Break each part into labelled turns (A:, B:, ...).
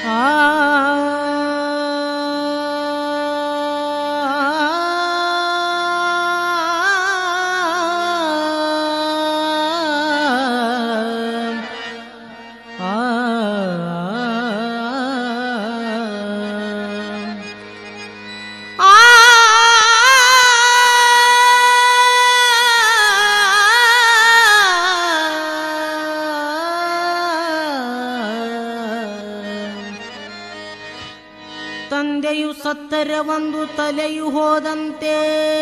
A: ತಂದೆಯು ಸತ್ತರೆ ಒಂದು ತಲೆಯು ಹೋದಂತೆ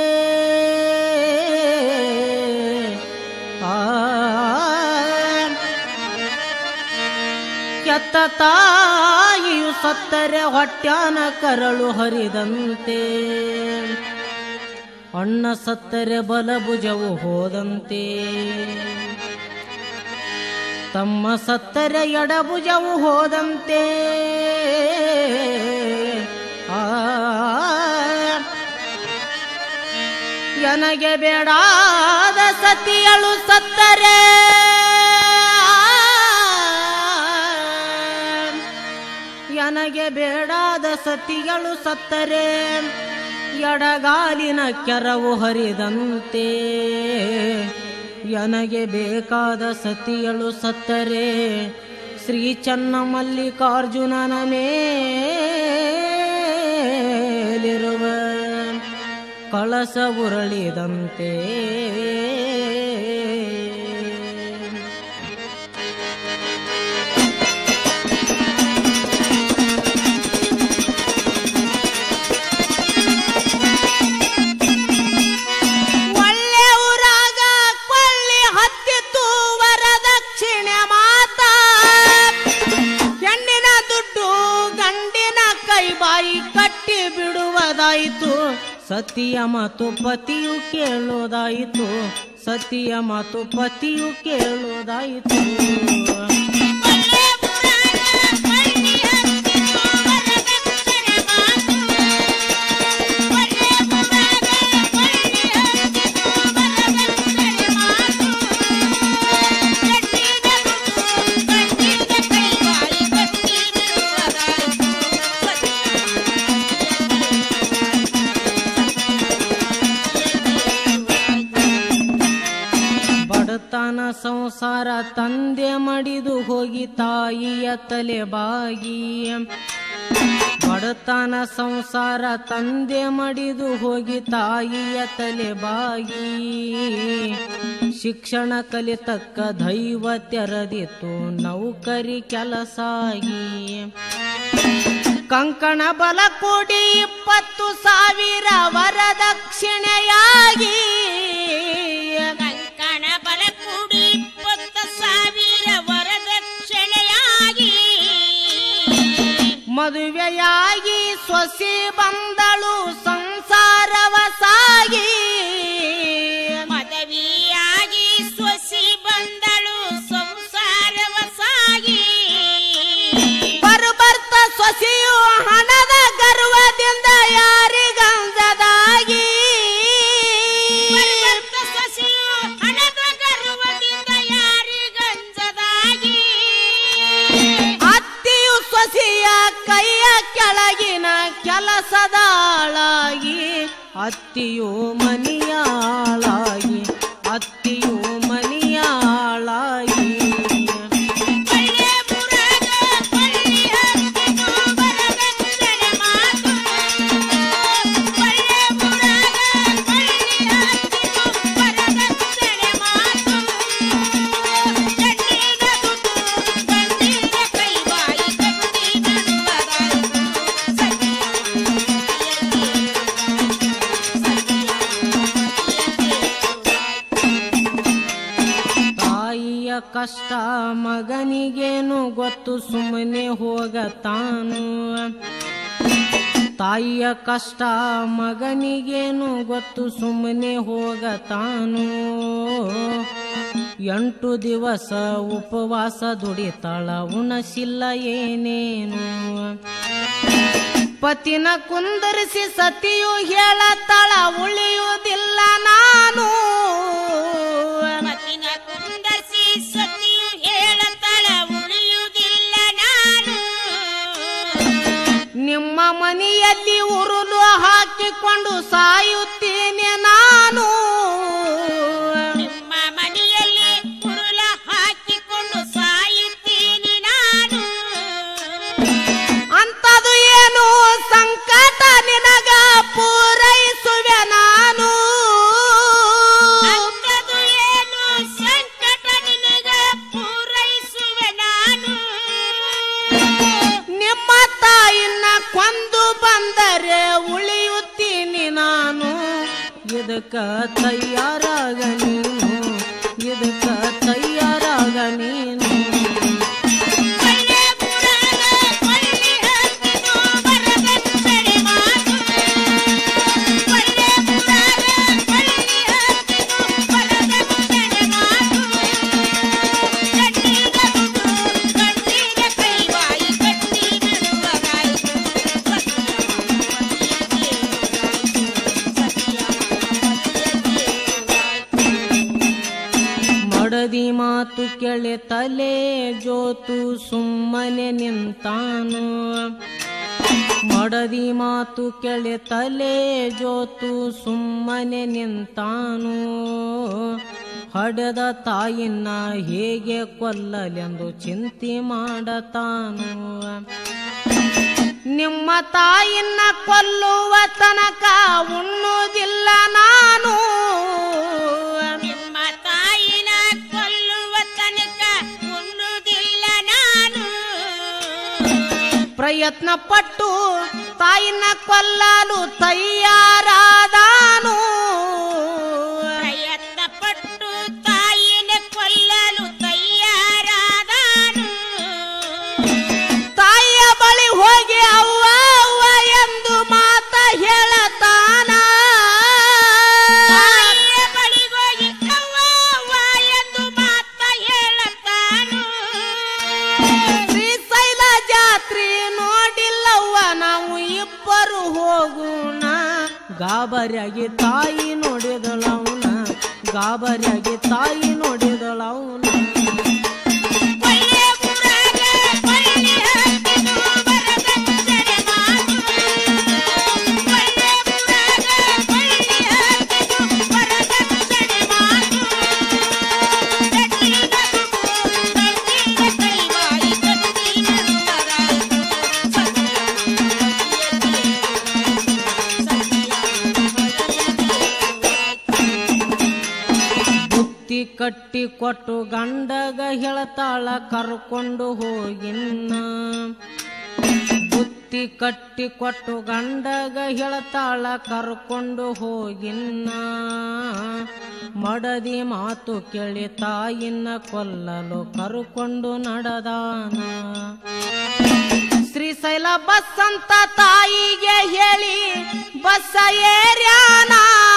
A: ಆ ಕೆತ್ತ ತಾಯಿಯು ಸತ್ತರೆ ಹೊಟ್ಯಾನ ಕರಳು ಹರಿದಂತೆ ಅಣ್ಣ ಸತ್ತರೆ ಬಲಭುಜವು ಹೋದಂತೆ ತಮ್ಮ ಸತ್ತರೆ ಎಡಭುಜವು ಹೋದಂತೆ ಆ ನನಗೆ ಬೇಡಾದ ಸತಿಯಳು ಸತ್ತರೆ ನನಗೆ ಬೇಡಾದ ಸತಿಗಳು ಸತ್ತರೆ ಎಡಗಾಲಿನ ಕೆರವು ಹರಿದಂತೆ ನನಗೆ ಬೇಕಾದ ಸತಿಯಳು ಸತ್ತರೆ ಶ್ರೀ ಚನ್ನ ಮಲ್ಲಿಕಾರ್ಜುನನ ಮೇಲಿರುವ ಕಳಸ ಉರಳಿದಂತೆ ಒಳ್ಳೆ ಊರಾಗ ಕೊಳ್ಳಿ ಹತ್ತಿತ್ತು ವರದಕ್ಷಿಣೆ ಮಾತ ಹೆಣ್ಣಿನ ದುಡ್ಡು ಗಂಡಿನ ಕೈ ಬಾಯಿ ಕಟ್ಟಿ ಬಿಡುವುದಾಯಿತು ಸತಿಯ ಮಾತು ಪತಿಯು ಕೇಳೋದಾಯಿತು ಸತಿಯ ಮಾತು ಪತಿಯು ಕೇಳೋದಾಯಿತು ಬಡತನ ಸಂಸಾರ ತಂದೆ ಮಡಿದು ಹೋಗಿ ತಾಯಿಯ ತಲೆ ಬಾಗಿ ಬಡತನ ಸಂಸಾರ ತಂದೆ ಮಡಿದು ಹೋಗಿ ತಾಯಿಯ ತಲೆ ಬಾಗಿ ಶಿಕ್ಷಣ ಕಲಿತಕ್ಕ ದೈವ ತೆರದಿತ್ತು ನೌಕರಿ ಕೆಲಸಾಗಿ ಕಂಕಣ ಬಲ ಕೂಡಿ ಇಪ್ಪತ್ತು ಸಾವಿರ ವರದಕ್ಷಿಣೆಯಾಗಿ
B: ಕಂಕಣ ಬಲ ಕೂಡಿ ಇಪ್ಪತ್ತು ಸಾವಿರ ವರದಕ್ಷಿಣೆಯಾಗಿ
A: ಮದುವೆಯಾಗಿ ಸೊಸಿ ಬಂದಳು ಸಂಸಾರವ ಸಾಗಿ
B: ಮದವಿಯಾಗಿ ಸೊಸಿ ಬಂದಳು ಸಂಸಾರವ ಸಾಗಿ
A: ಬರ್ಬರ್ತ ಸೊಸಿಯು ಹಣದ ಗರ್ವದಿಂದ ಯಾರಿಗಂಜದಾಗಿ
B: ಪರಿವರ್ತ ಸೊಸೆಯು ಹಣದ ಗರ್ವದಿಂದ ಯಾರಿಗಂಜದಾಗಿ
A: ಅತ್ತಿಯು ಸೊಸಿಯ ಕೈಯ ಕೆಳಗಿನ ಕೆಲಸದಾಳಾಗಿ ಅತ್ತಿಯು ಮನಿಯಾಳಾಗಿ ಅತ್ತಿಯು ಮನಿಯಾಳಾಗಿ
B: ಒಳ್ಳೆ ಮುರಾಗ ಒಳ್ಳೆ ಹಕ್ಕಿಗೂ ವರದಕ್ಷಿಣೆ ಮಾತು ಒಳ್ಳೆ ಮುರಾಗ ಒಳ್ಳೆ ಹಕ್ಕಿಗೂ ವರದಕ್ಷಿಣೆ ಮಾತು ಗಂಡಿನ ದುಡ್ಡು ಗಂಡಿನ ಕೈ ಬಾಯಿ ಕಟ್ಟಿ ಬಿಡುವುದಾಯಿತು
A: ತಾಯಿಯ ಕಷ್ಟ ಮಗನಿಗೇನು ಗೊತ್ತು ಸುಮ್ಮನೆ ಹೋಗತಾನು ತಾಯಿಯ ಕಷ್ಟ ಮಗನಿಗೇನು ಗೊತ್ತು ಸುಮ್ಮನೆ ಹೋಗತಾನು ಎಂಟು ದಿವಸ ಉಪವಾಸ ದುಡಿತಾಳ ಉಣಸಿಲ್ಲ ಏನೇನು ಪತಿನ ಕುಂದರಿಸಿ ಸತಿಯು ಹೇಳತಾಳ ಉಳಿಯುವುದಿಲ್ಲ ನಾನು
B: ಮತಿನ ಕುಂದರ್ಸಿ ಸತಿಯು ಹೇಳತಳ ಉಳಿಯುವುದಿಲ್ಲ ನಾನು
A: ನಿಮ್ಮ ಮನೆಯಲ್ಲಿ ಉರುಳು ಹಾಕಿಕೊಂಡು ಸಾಯುತ್ತೇನೆ ನಾನು
B: ನಿಮ್ಮ ಮನೆಯಲ್ಲಿ ಕುರುಲ ಹಾಕಿಕೊಂಡು ಸಾಯುತ್ತೀನಿ ನಾನು
A: ಅಂತದು ಏನು ಸಂಕಟ ನಿನಗ ಪೂರೈಸುವೆ ನಾನು
B: ಅಂಥದ್ದು ಏನು ಸಂಕಟ ನಿನಗ ಪೂರೈಸುವೆ ನಾನು
A: ನಿಮ್ಮ ತಾಯಿನ ಕೊಂದು ಬಂದರೆ ಉಳಿಯುತ್ತೀನಿ ನಾನು ಇದಕ್ಕ ತಯಾರಾಗ ನೀನು ಇದಕ್ಕ ತಯಾರಾಗ ನೀನು
B: ಒಳ್ಳೆ ಪುರಾಣ ಒಳ್ಳೆ ಹಕ್ಕಿದು ಬರದಂತರೆ ಮಾತು ಒಳ್ಳೆ ಪುರಾಣ ಒಳ್ಳೆ ಹಕ್ಕಿದು ಬರದಂತರೆ ಮಾತು ಕಣ್ಣಿನ ಮುಗು ಕಣ್ಣಿನ ಕೈವಾಯಿ ಕಟ್ಟಿ ಬಿಡುವರಾಯಿತು
A: ಮಡದಿ ಮಾತು ಕೆಳೆ ತಲೆ ಜೋತು ಸುಮ್ಮನೆ ನಿಂತಾನು ಮಡದಿ ಮಾತು ಕೆಳೆ ತಲೆ ಜೋತು ಸುಮ್ಮನೆ ನಿಂತಾನು ಹಡೆದ ತಾಯಿನ ಹೇಗೆ ಕೊಲ್ಲಲೆಂದು ಚಿಂತೆ ಮಾಡತಾನು ನಿಮ್ಮ ತಾಯಿನ ಕೊಲ್ಲುವ ತನಕ ಉಣ್ಣುವುದಿಲ್ಲ ನಾನು
B: ನಿಮ್ಮ ತಾಯಿನ ಕೊಲ್ಲುವ ತನಕ ಉಣ್ಣುವುದಿಲ್ಲ ನಾನು
A: ಪ್ರಯತ್ನ ಪಟ್ಟು ತಾಯಿನ ಕೊಲ್ಲಲು ತಯಾರಾದಾನು
B: ಪ್ರಯತ್ನ ಪಟ್ಟು ತಾಯಿನ ಕೊಲ್ಲಲು ತಯಾರಾದನು
A: ತಾಯಿಯ ಬಳಿ ಹೋಗಿ ಅವ್ವ ಅವ್ವ ಎಂದು ಮಾತ ಹೇಳತಾನ
B: ತಾಯಿಯ ಬಳಿಗೋಗಿ ಅವ್ವ ಅವ್ವ ಎಂದು ಮಾತ ಹೇಳತಾನು
A: ಶ್ರೀಶೈಲ ಜಾತ್ರೆ ನೋಡಿಲ್ಲವ್ವ ನಾವು ಇಬ್ಬರು ಹೋಗೋಣ ಗಾಬರಿಯಾಗಿ ತಾಯಿ ನೋಡಿದಳವನ ಗಾಬರಿಯಾಗಿ ತಾಯಿ ನೋಡಿದಳವನ
B: ಒಳ್ಳೆ ಪುರಾಣ ಒಳ್ಳೆ ಹಕ್ಕಿದು ಬರದಂತರೆ ಮಾತು ಒಳ್ಳೆ ಪುರಾಣ ಒಳ್ಳೆ ಹಕ್ಕಿದು ಬರದಂತರೆ ಮಾತು ಕಣ್ಣಿನ ಮುಗು ಕಣ್ಣಿನ ಕೈವಾಯಿ ಕಟ್ಟಿ ಬಿಡುವರಾಯಿತು
A: ಬುತ್ತಿ ಕಟ್ಟಿ ಕೊಟ್ಟು ಗಂಡಗ ಹೇಳ್ತಾಳ ಕರ್ಕೊಂಡು ಹೋಗಿನ್ನ ಬುತ್ತಿ ಕಟ್ಟಿ ಕೊಟ್ಟು ಗಂಡಗ ಹೇಳ್ತಾಳ ಕರ್ಕೊಂಡು ಹೋಗಿನ್ನ ಮಡದಿ ಮಾತು ಕೇಳಿ ತಾಯಿನ ಕೊಲ್ಲಲು ಕರ್ಕೊಂಡು ನಡೆದಾನ ಶ್ರೀಶೈಲ ಬಸ್ ಅಂತ ತಾಯಿಗೆ ಹೇಳಿ ಬಸ್ಸ ಏರ್ಯಾನ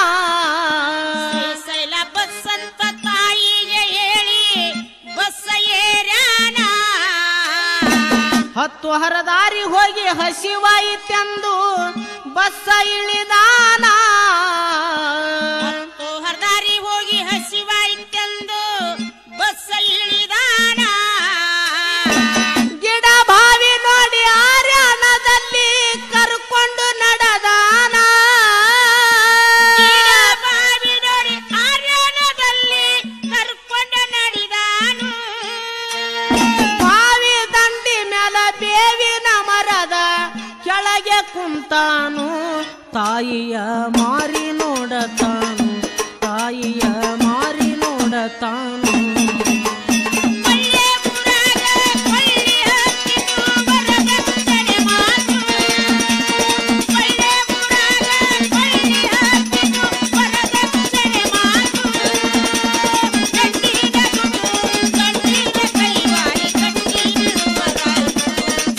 B: ಶ್ರೀಶೈಲ ಬಸ್ ಅಂತ ತಾಯಿಗೆ ಹೇಳಿ ಬಸ್ ಏರ್ಯಾನ
A: ಹತ್ತು ಹರದಾರಿ ಹೋಗಿ ಹಸಿವಾಯಿತೆಂದು ಬಸ್ಸ ಇಳಿದಾನ
B: ಹತ್ತು ಹರದಾರಿ ಹೋಗಿ ಹಸಿವಾಯಿತೆಂದು ಬಸ್ ಇಳಿದಾನ
A: ಗಿಡ ಬಾವಿ ನೋಡಿ ಆರ್ಯಾನದಲ್ಲಿ ಕರ್ಕೊಂಡು ನಡೆದಾನ
B: ಗಿಡ ಬಾವಿ ನೋಡಿ ಆರ್ಯಾನದಲ್ಲಿ ಕರ್ಕೊಂಡು ನಡೆದಾನು
A: ಬಾವಿ ದಂಡಿ ಮೇಲೆ ಬೇವಿನ ಮರದ ಕೆಳಗೆ ಕುಂತಾನು ತಾಯಿಯ ಮಾರಿ ನೋಡತಾನು ತಾಯಿಯ ಮಾರಿ ನೋಡತಾನು
B: ಒಳ್ಳೆ ಪುರಾಣ ಒಳ್ಳೆ ಹಕ್ಕಿದು ಬರದಂತರೆ ಮಾತು ಒಳ್ಳೆ ಪುರಾಣ ಒಳ್ಳೆ ಹಕ್ಕಿದು ಬರದಂತರೆ ಮಾತು ಕಣ್ಣಿನ ಮುಗು ಕಣ್ಣಿನ ಕೈವಾಯಿ ಕಟ್ಟಿ ಬಿಡುವರಾಯಿತು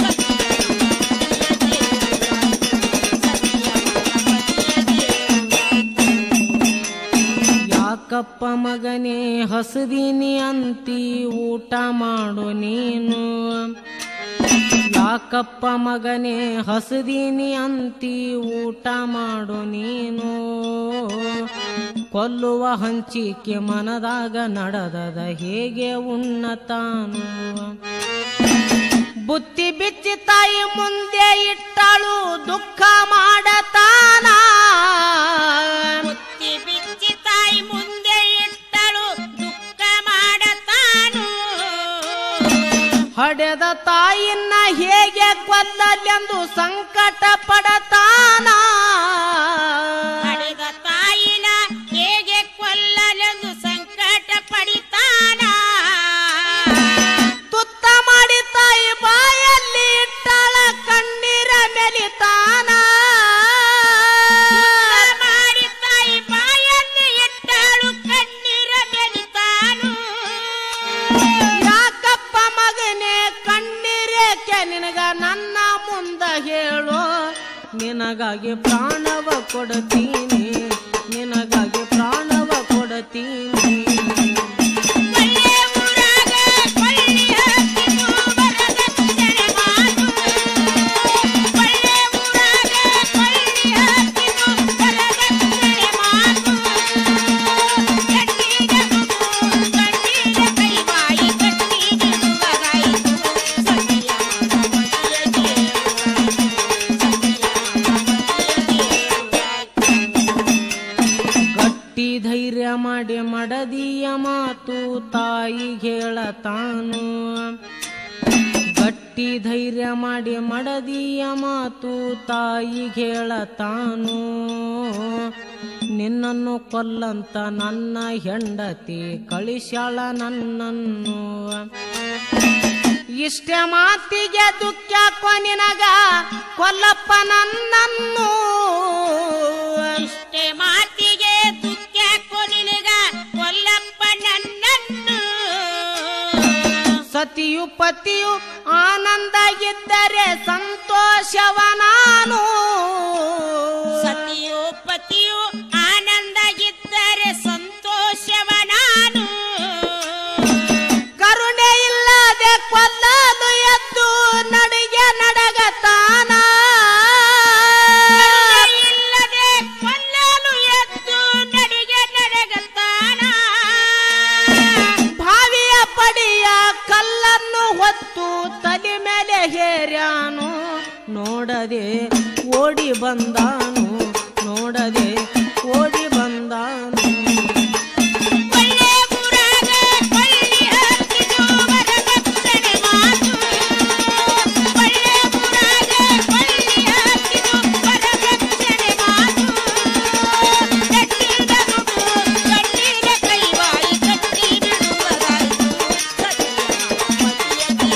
A: ಯಾಕಪ್ಪ ಮಗನೇ ಹಸದೀನಿ ಅಂತಿ ಊಟ ಮಾಡು ನೀನು ಯಾಕಪ್ಪ ಮಗನೇ ಹಸದೀನಿ ಅಂತಿ ಊಟ ಮಾಡು ನೀನು ಕೊಲ್ಲುವ ಹಂಚಿಕೆ ಮನದಾಗ ನಡೆದದ ಹೇಗೆ ಉಣ್ಣತಾನು ಬುತ್ತಿ ಬಿಚ್ಚಿ ತಾಯಿ ತಾಯಿ ಮುಂದೆ ಇಟ್ಟಳು ದುಃಖ ಮಾಡತಾನ
B: ಬುತ್ತಿ ಬಿಚ್ಚಿ ತಾಯಿ ಮುಂದೆ ಇಟ್ಟಳು ದುಃಖ ಮಾಡತಾನು
A: ಹಡೆದ ತಾಯಿನ ಹೇಗೆ ಕೊಲ್ಲಲೆಂದು ಸಂಕಟ ಪಡತಾನ
B: ಹಡೆದ ತಾಯಿನ ಹೇಗೆ ಕೊಲ್ಲಲೆಂದು ಸಂಕಟ ಪಡಿತಾನ
A: ತುತ್ತ ಮಾಡಿ ತಾಯಿ ಬಾಯಲ್ಲಿ ಇಟ್ಟಳ ಕಣ್ಣೀರ ಮೆಲಿತಾನ
B: ಮಾಡಿ ತಾಯಿ ಬಾಯಲ್ಲಿ ಇಟ್ಟಳು ಕಣ್ಣೀರ ಬೆಳಿತಾನು
A: ಯಾಕಪ್ಪ ಮಗನೇ ಕಣ್ಣೀರೇಕೆ ನಿನಗ ನನ್ನ ಮುಂದ ಹೇಳು ನಿನಗಾಗಿ ಪ್ರಾಣವ ಕೊಡ್ತೀನಿ ನಿನಗಾಗಿ ಪ್ರಾಣವ ಕೊಡ್ತೀನಿ
B: ಒಳ್ಳೆ ಊರಾಗ ಕೊಳ್ಳಿ ಹಾಕಿತು ವರದಕ್ಷಿಣೆ ಮಾತು ಒಳ್ಳೆ ಊರಾಗ ಕೊಳ್ಳಿ ಹಾಕಿತು ವರದಕ್ಷಿಣೆ ಮಾತು ಕಣ್ಣಿಗೆ ಮಗು ಕಣ್ಣಿಗೆ ಕೈ ಬಾಯಿ ಕಣ್ಣಿಗೆ ಮಗಾಯಿತು ಸತಿಯ ಮನೆಯ
A: ಗಟ್ಟಿ ಧೈರ್ಯ ಮಾಡಿ ಮಡದಿಯ ಮಾತು ತಾಯಿ ಹೇಳತಾನು ಗಟ್ಟಿ ಧೈರ್ಯ ಮಾಡಿ ಮಡದಿಯ ಮಾತು ತಾಯಿ ಹೇಳತಾನು ನಿನ್ನನ್ನು ಕೊಲ್ಲಂತ ನನ್ನ ಹೆಂಡತಿ ಕಳಿಸ್ಯಾಳ ನನ್ನನ್ನು ಇಷ್ಟೇ ಮಾತಿಗೆ ದುಃಖ ನಿನಗ ಕೊಲ್ಲಪ್ಪ ನನ್ನನ್ನು
B: ಇಷ್ಟೇ ಮಾತಿಗೆ ದುಃಖ ಕೊನಿಗ ಕೊಲ್ಲಪ್ಪ ನನ್ನನ್ನು
A: ಸತಿಯು ಪತಿಯು ಆನಂದ ಇದ್ದರೆ ಸಂತೋಷವ ನಾನು
B: ಸತಿಯು ಪತಿಯು ಆನಂದ ಇದ್ದರೆ ಸಂತೋಷವ ನಾನು
A: ಕರುಣೆ ಇಲ್ಲದೆ ಕೊಲ್ಲಲು ಎದ್ದು ನಡಿಗೆ ನಡಗತಾನ
B: ಇಲ್ಲದೆ ಕೊಲ್ಲಲು ಎದ್ದು ನಡಿಗೆ ನಡೆಗತಾನ
A: ಭಾವಿಯ ಪಡಿಯ ಕಲ್ಲನ್ನು ಹೊತ್ತು ತಲೆ ಮೇಲೆ ಹೇರ್ಯಾನು ನೋಡದೆ ಓಡಿ ಬಂದಾನು ನೋಡದೆ ಓಡಿ ಬಂದಾನು
B: ಒಳ್ಳೆ ಊರಾಗ ಕೊಳ್ಳಿ ಹಾಕಿದು ವರದಕ್ಷಿಣೆ ಮಾತು ಒಳ್ಳೆ ಊರಾಗ ಕೊಳ್ಳಿ ಹಾಕಿದು ವರದಕ್ಷಿಣೆ ಮಾತು ಕಟ್ಟಿದ ಮಗು ಕಣ್ಣಿಗೆ ಕೈ ಬಾಯಿ ಕಟ್ಟಿ ಬಿಡುವದಾಯಿತು ಸತಿಯ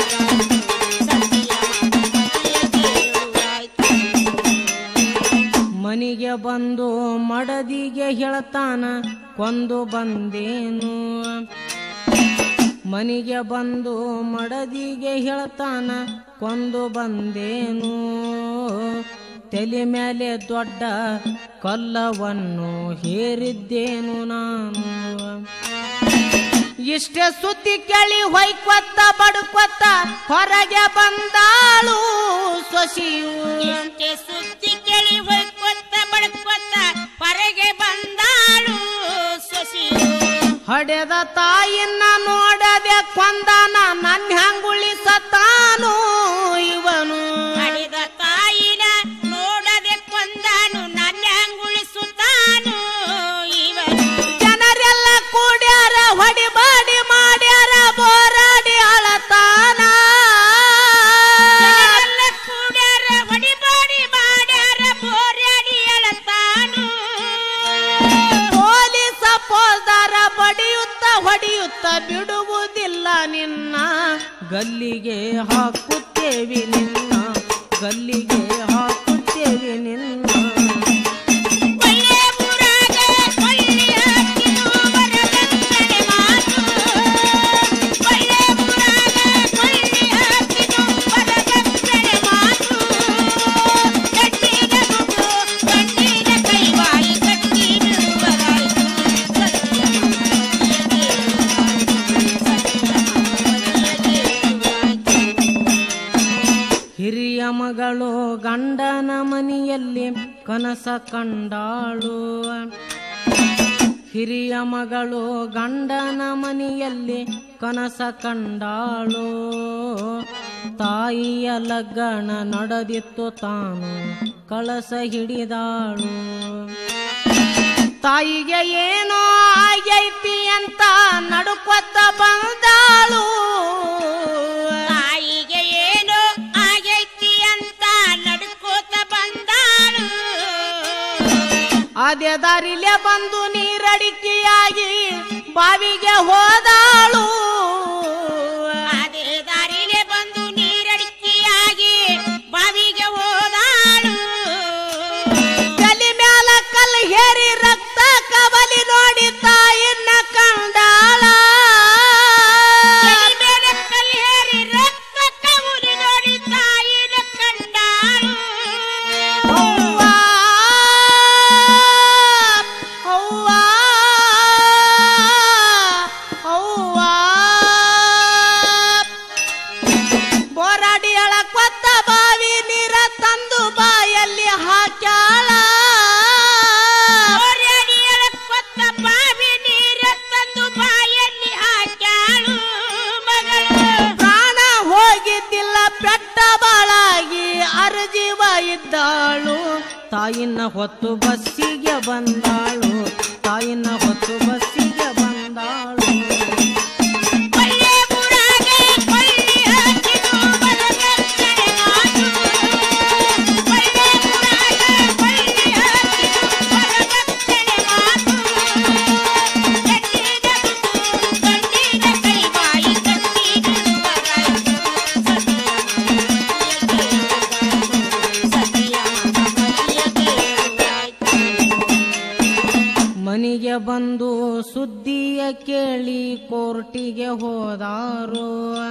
A: ಮನಿಗೆ ಬಂದು ಮಡದಿಗೆ ಹೇಳ್ತಾನ ಕೊಂದು ಬಂದೇನು ಮನಿಗೆ ಬಂದು ಮಡದಿಗೆ ಹೇಳ್ತಾನ ಕೊಂದು ಬಂದೇನು ತಲೆ ಮೇಲೆ ದೊಡ್ಡ ಕಲ್ಲವನ್ನು ಹೇರಿದ್ದೇನು ನಾನು ಇಷ್ಟೇ ಸುದ್ದಿ ಕೇಳಿ ಹೊಯ್ಕೊತ್ತ ಬಡ್ಕೊತ್ತ ಹೊರಗೆ ಬಂದಾಳು ಸೊಸಿಯು
B: ಎಷ್ಟೇ ಸುದ್ದಿ ಕೇಳಿ ಹೊಯ್ಕೊತ್ತ ಬಡ್ಕೊತ್ತ ಹೊರಗೆ ಬಂದಾಳು ಸೊಸಿಯು
A: ಹಡೆದ ತಾಯಿನ ನೋಡದೆ ಕೊಂದನ ನನ್ನ ಹಂಗುಳಿ ಸತ್ತಾನು ಇವನು
B: ಹಡಿದ ತಾಯಿನ ನೋಡದೆ ಕೊಂದಾನು ನನ್ನ ಅಂಗುಳಿಸುತ್ತಾನು ಇವನು
A: ಜನರೆಲ್ಲ ಕೂಡ್ಯಾರ ಹೊಡಿಬಾಡಿ ಮಾಡ್ಯಾರ ಬೋರಾಡಿ ಅಳತಾನ
B: ಜನರೆಲ್ಲ ಕೂಡ್ಯಾರ ಹೊಡಿಬಾಡಿ ಮಾಡ್ಯಾರ ಬೋರ್ಯಾಡಿ ಅಳತಾನು
A: ಪೊಲೀಸ ಪೋಲ್ದಾರ ಬಡಿಯುತ್ತ ಹೊಡಿಯುತ್ತ ಬಿಡುವುದಿಲ್ಲ ನಿನ್ನ ಗಲ್ಲಿಗೆ ಹಾಕುತ್ತೇವಿ ನಿನ್ನ ಗಲ್ಲಿಗೆ ಹಾಕುತ್ತೇವಿ ನಿನ್ನ
B: ಒಳ್ಳೆ ಊರಾಗ ಕೊಳ್ಳಿ ಹಾಕಿದು ವರದಕ್ಷಿಣೆ ಮಾತು ಒಳ್ಳೆ ಊರಾಗ ಕೊಳ್ಳಿ ಹಾಕಿದು ವರದಕ್ಷಿಣೆ ಮಾತು ಕಟ್ಟಿದ ಮಗು ಕಣ್ಣಿನ ಕೈ ಬಾಯಿ ಕಟ್ಟಿ ಬಿಡುವದಾಯಿತು ಸತ್ಯ
A: ಹಿರಿಯ ಮಗಳು ಗಂಡನ ಮನೆಯಲ್ಲಿ ಕನಸ ಕಂಡಾಳು ಹಿರಿಯ ಮಗಳು ಗಂಡನ ಮನೆಯಲ್ಲಿ ಕನಸ ಕಂಡಾಳು ತಾಯಿಯ ಲಗ್ನ ನಡೆದಿತ್ತು ತಾನು ಕಳಸ ಹಿಡಿದಾಳು ತಾಯಿಗೆ ಏನೋ ಆಗೈತಿ ಅಂತ ನಡುಕೊತ್ತ ಬಂದಾಳು
B: ತಾಯಿಗೆ ಏನು ಆಗೈತಿ ಅಂತ ನಡ್ಕೋತ ಬಂದಾಳು
A: ಅದೇ ದಾರಿಲೆ ಬಂದು ನೀರಡಿಕೆಯಾಗಿ ಬಾವಿಗೆ ಹೋದಾಳು
B: ಅದೇ ದಾರಿಲೆ ಬಂದು ನೀರಡಿಕೆಯಾಗಿ ಬಾವಿಗೆ ಹೋದಾಳು
A: ತಲೆ ಮ್ಯಾಲ ಕಲ್ ಹೇರಿ ರಕ್ತ ಕಬಲಿ ನೋಡಿ ತಾಯಿನ ಕಂಡಾಳ
B: ತಲೆ ಮೇಲೆ ಕಲ್ಲು ಹೇರಿ ರಕ್ತ ಕವುಲಿ ನೋಡಿ ತಾಯಿನ ಕಂಡಾಳು
A: ಅವ್ವ, ಅವ್ವ, ಅವ್ವ. ಬೋರಾಡಿ ಕೊತ್ತ ಬಾವಿ ನೀರ ತಂದು ಬಾಯಲ್ಲಿ ಹಾಕ್ಯಾಳ
B: ಓರ್ಯಾಡಿ ಎಳಕ್ಕೊತ್ತ ಬಾವಿ ನೀರ ತಂದು ಬಾಯಲ್ಲಿ ಹಾಕ್ಯಾಳು ಮಗಳು
A: ಪ್ರಾಣ ಹೋಗಿದ್ದಿಲ್ಲ ಪೆಟ್ಟ ಬಾಳಾಗಿ ಅರ್ಜೀವ ಇದ್ದಾಳು ತಾಯಿನ ಹೊತ್ತು ಬಸ್ಸಿಗೆ ಬಂದಾಳು ತಾಯಿನ ಹೊತ್ತು ಬಸ್ಸಿಗೆ ಬಂದಾಳು
B: ಒಳ್ಳೆ ಊರಾಗೆ ಕೊಳ್ಳಿ ಹಾಕಿದು ಬಲಗತ್ತಲೆ ಮಾತು. ಒಳ್ಳೆ ಊರಾಗೆ ಕೊಳ್ಳಿ ಹಾಕಿದು ಬಲಗತ್ತಲೆ ಮಾತು. ಎಣ್ಣಿನ ಗುಂಡು, ಗಂಡಿನ ಕೈ ಬಾಯಿ ಕಟ್ಟಿ ಬಿಡುವರಾಯ್ತು. ಸತಿಯ ಮನೆಯ ಕೇಳುವಾಯ್ತು.
A: ಮನೆಗೆ ಬಂದು ಸುದ್ದಿಯ ಕೇಳಿ ಕೋರ್ಟಿಗೆ ಹೋದಾರು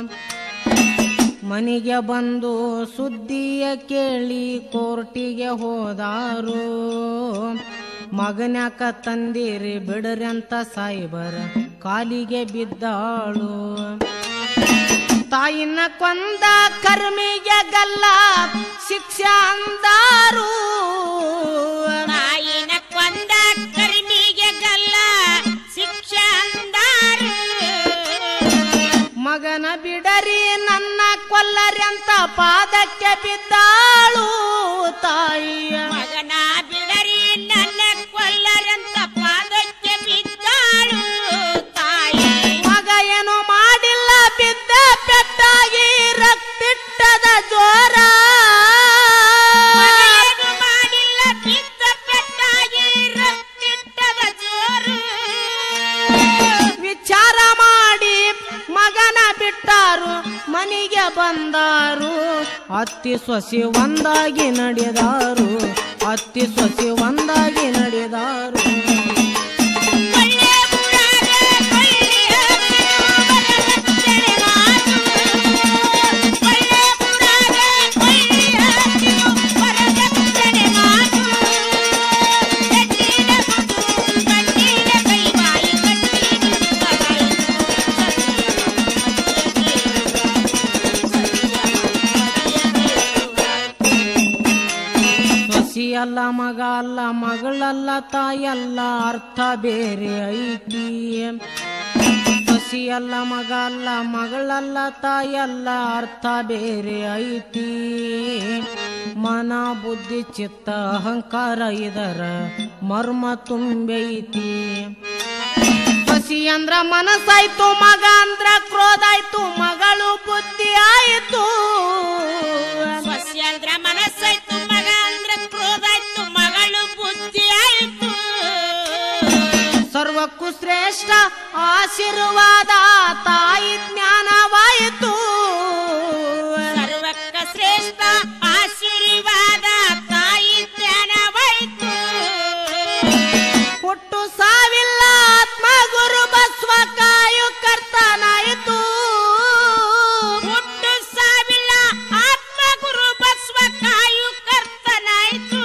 A: ಮನೆಗೆ ಬಂದು ಸುದ್ದಿಯ ಕೇಳಿ ಕೋರ್ಟಿಗೆ ಹೋದಾರು ಮಗನ್ಯಾಕ ತಂದಿರಿ ಬಿಡ್ರಿ ಅಂತ ಸಾಯಿಬರ ಕಾಲಿಗೆ ಬಿದ್ದಾಳು ತಾಯಿನ ಕೊಂದ ಕರ್ಮಿಗೆ ಗಲ್ಲ ಶಿಕ್ಷೆ ಅಂದಾರು
B: ತಾಯಿನ ಕೊಂದ ಕರ್ಮಿಗೆ ಗಲ್ಲ ಶಿಕ್ಷೆ ಅಂದಾರು
A: ಮಗನ ಬಿಡರಿ ನನ್ನ ಕೊಲ್ಲರಿ ಅಂತ ಪಾದಕ್ಕೆ ಬಿದ್ದಾಳು ತಾಯಿಯ
B: ಮಗನ ಬಿಡರಿ ನನ್ನ ಕೊಲ್ಲರಂತ ಪಾದಕ್ಕೆ ಬಿದ್ದಾಳು ತಾಯಿ
A: ಮಗ ಏನು ಮಾಡಿಲ್ಲ ಬಿದ್ದ ಪೆಟ್ಟಾಗಿ ರಕ್ತಿಟ್ಟದ ಜೋರ
B: ಮಗೇನು ಮಾಡಿಲ್ಲ ಬಿದ್ದ ಪೆಟ್ಟಾಗಿ ರಕ್ತಿಟ್ಟದ ಜೋರು
A: ವಿಚಾರ ಮಾಡಿ ಮಗನ ಬಿಟ್ಟಾರು ಮನೆಗೆ ಬಂದಾರು ಅತ್ತಿ ಸೊಸಿ ಒಂದಾಗಿ ನಡೆದಾರು ಅತ್ತಿ ಸೊಸಿ ಒಂದಾಗಿ ನಡೆದಾರು
B: ಒಳ್ಳೆ ಊರಾಗೆ ಕೊಳ್ಳಿ ಹಾಕಿದು ಬಲಗತ್ತಲೆ ಮಾತು. ಒಳ್ಳೆ ಊರಾಗೆ ಕೊಳ್ಳಿ ಹಾಕಿದು ಬಲಗತ್ತಲೆ ಮಾತು. ಎಣ್ಣಿನ ಗುಂಡು, ಗಂಡಿನ ಕೈ ಬಾಯಿ ಕಟ್ಟಿ ಬಿಡುವರಾಯ್ತು.
A: ಸೊಸಿ ಅಲ್ಲ ಮಗ ಅಲ್ಲ ಮಗಳಲ್ಲ ತಾಯಲ್ಲ ಅರ್ಥ ಬೇರೆ ಐತಿ ಸೊಸಿ ಅಲ್ಲ ಮಗ ಅಲ್ಲ ಮಗಳಲ್ಲ ತಾಯಲ್ಲ ಅರ್ಥ ಬೇರೆ ಐತಿ ಮನ ಬುದ್ಧಿ ಚಿತ್ತ ಅಹಂಕಾರ ಇದರ ಮರ್ಮ ತುಂಬೈತಿ ಸೊಸಿ ಅಂದ್ರ ಮನಸ್ಸಾಯ್ತು ಮಗ ಅಂದ್ರ ಕ್ರೋಧ ಆಯ್ತು ಮಗಳು ಬುದ್ಧಿ ಆಯ್ತು
B: ಸೊಸೆ ಅಂದ್ರ ಮನಸ್ಸಾಯ್ತು ಮಗ ಅಂದ್ರ ಕ್ರೋಧ ಆಯ್ತು ಮಗಳು ಬುದ್ಧಿ ಆಯ್ತು
A: ಸರ್ವಕ್ಕೂ ಶ್ರೇಷ್ಠ ಆಶೀರ್ವಾದ ತಾಯಿ ಜ್ಞಾನವಾಯಿತು
B: ಸರ್ವಕ್ಕ ಶ್ರೇಷ್ಠ ಆಶೀರ್ವಾದ ತಾಯಿ ಜ್ಞಾನವಾಯ್ತು
A: ಹುಟ್ಟು ಸಾವಿಲ್ಲ ಆತ್ಮ ಗುರು ಬಸವ ಕಾಯು ಕರ್ತನಾಯಿತು
B: ಹುಟ್ಟು ಸಾವಿಲ್ಲ ಆತ್ಮ ಗುರು ಬಸವ ಕಾಯು ಕರ್ತನಾಯ್ತು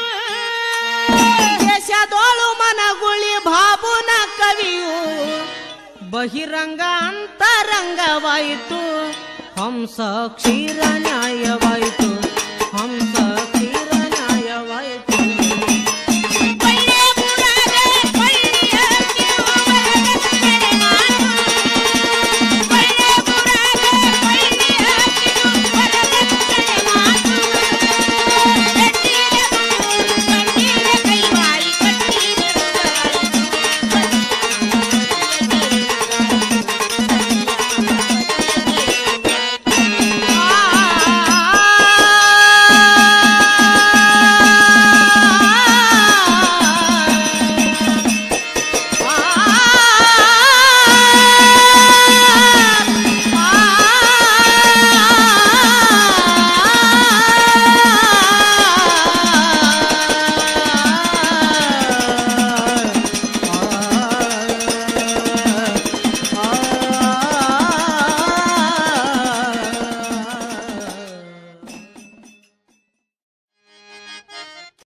A: ದೇಶದೋಳು ಮನಗುಳಿ ಬಾಬುನ ಕವಿಯು ಬಹಿರಂಗ ಅಂತರಂಗವಾಯಿತು ಹಂಸ ಕ್ಷೀರ ನ್ಯಾಯ